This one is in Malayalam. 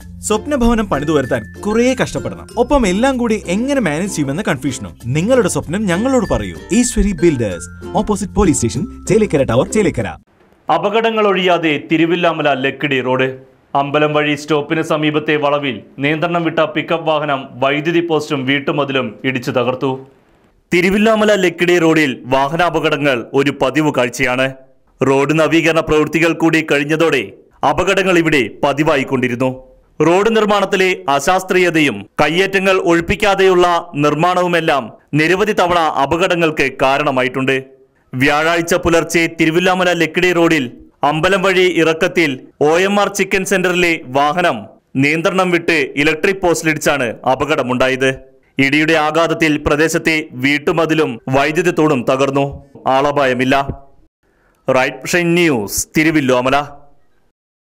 സ്വപ്നഭവനം പണിതു വരുത്താൻ കുറേ കഷ്ടപ്പെടണം ഒപ്പം എല്ലാം കൂടി എങ്ങനെ മാനേജ് ചെയ്യുമെന്ന കൺഫ്യൂഷനും നിങ്ങളുടെ സ്വപ്നം ഞങ്ങളോട് പറയൂ Eswari builders opposite police station Chelakkara tower Chelakkara അപകടങ്ങൾ ഒഴിയാതെ തിരുവില്ലാമല ലക്കിടി റോഡ് അമ്പലം വഴി സ്റ്റോപ്പിന് സമീപത്തെ വളവിൽ നിയന്ത്രണം വിട്ട പിക്കപ്പ് വാഹനം വൈദ്യുതി പോസ്റ്റും വീട്ടുമതിലും ഇടിച്ചു തകർത്തു തിരുവില്ലാമല ലക്കിടി റോഡിൽ വാഹനാപകടങ്ങൾ ഒരു പതിവ് കാഴ്ചയാണ് റോഡ് നവീകരണ പ്രവൃത്തികൾ കൂടി കഴിഞ്ഞതോടെ അപകടങ്ങൾ ഇവിടെ പതിവായിക്കൊണ്ടിരുന്നു റോഡ് നിർമ്മാണത്തിലെ അശാസ്ത്രീയതയും കയ്യേറ്റങ്ങൾ ഒഴിപ്പിക്കാതെയുള്ള നിർമ്മാണവുമെല്ലാം നിരവധി തവണ അപകടങ്ങൾക്ക് കാരണമായിട്ടുണ്ട് വ്യാഴാഴ്ച പുലർച്ചെ തിരുവില്ലാമല ലക്കിടി റോഡിൽ അമ്പലം വഴി ഇറക്കത്തിൽ ഒ എം ആർ ചിക്കൻ സെന്ററിലെ വാഹനം നിയന്ത്രണം വിട്ട് ഇലക്ട്രിക് പോസ്റ്റിലിടിച്ചാണ് അപകടമുണ്ടായത് ഇടിയുടെ ആഘാതത്തിൽ പ്രദേശത്തെ വീട്ടുമതിലും വൈദ്യുതി തൂണും തകർന്നു ആളപായമില്ല റൈറ്റ് ന്യൂസ് തിരുവില്ലോമല